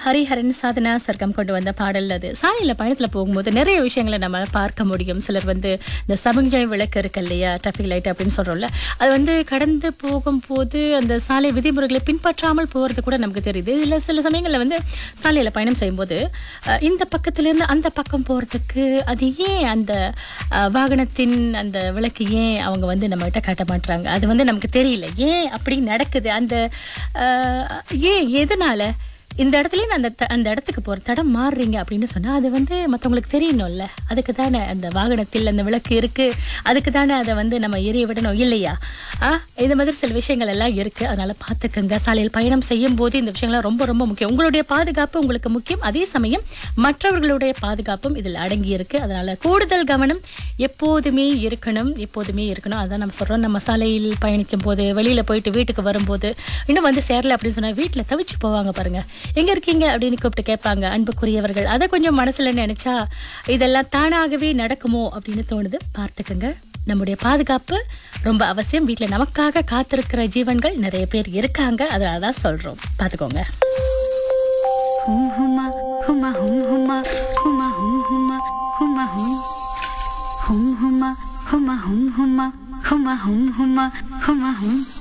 ஹரிஹரன் சாதனா சர்க்கம் கொண்டு வந்த பாடல் அது சாலையில பயணத்துல போகும்போது நிறைய விஷயங்களை நம்ம பார்க்க முடியும் சிலர் வந்து இந்த சமிஞ்சை விளக்கு இருக்கு இல்லையா டிராஃபிக் லைட் அப்படின்னு சொல்றோம்ல அது வந்து கடந்து போகும்போது அந்த சாலை விதிமுறைகளை பின்பற்றாமல் போறது கூட நமக்கு தெரியுது இல்ல சில சமயங்கள்ல வந்து சாலையில பயணம் செய்யும்போது அஹ், இந்த பக்கத்துல இருந்து அந்த பக்கம் போறதுக்கு அது ஏன் அந்த அஹ், வாகனத்தின் அந்த விளக்கு ஏன் அவங்க வந்து நம்ம கிட்ட காட்ட மாட்டாங்க அது வந்து நமக்கு தெரியல ஏன் அப்படி நடக்குது அந்த அஹ், ஏன் எதனால இந்த இடத்துல இருந்து அந்த த- அந்த இடத்துக்கு போற தடம் மாறுறீங்க அப்படின்னு சொன்னா அது வந்து மத்தவங்களுக்கு தெரியணும்ல அதுக்கு தானே அந்த வாகனத்தில் அந்த விளக்கு இருக்கு அதுக்கு தானே அதை வந்து நம்ம எரிய விடணும் இல்லையா ஆ இந்த மாதிரி சில விஷயங்கள் எல்லாம் இருக்கு அதனால பார்த்துக்கங்க சாலையில் பயணம் செய்யும் போது இந்த விஷயங்கள்லாம் ரொம்ப ரொம்ப முக்கியம் உங்களுடைய பாதுகாப்பு உங்களுக்கு முக்கியம் அதே சமயம் மற்றவர்களுடைய பாதுகாப்பும் இதில் அடங்கி இருக்கு அதனால கூடுதல் கவனம் எப்போதுமே இருக்கணும் எப்போதுமே இருக்கணும் அதான் நம்ம சொல்றோம் நம்ம சாலையில் பயணிக்கும் போது வெளியில போயிட்டு வீட்டுக்கு வரும்போது இன்னும் வந்து சேரல அப்படின்னு சொன்னா வீட்டுல தவிச்சு போவாங்க பாருங்க எங்க இருக்கீங்க அப்படின்னு கூப்பிட்டு கேட்பாங்க அன்புக்குரியவர்கள் அதை கொஞ்சம் மனசுல நினைச்சா இதெல்லாம் தானாகவே நடக்குமோ அப்படின்னு தோணுது பார்த்துக்குங்க நம்முடைய பாதுகாப்பு ரொம்ப அவசியம் வீட்டில் நமக்காக காத்திருக்கிற ஜீவன்கள் நிறைய பேர் இருக்காங்க அதனால தான் சொல்றோம் பார்த்துக்கோங்க hum huma huma hum huma huma hum huma huma hum hum huma huma hum huma huma hum huma huma hum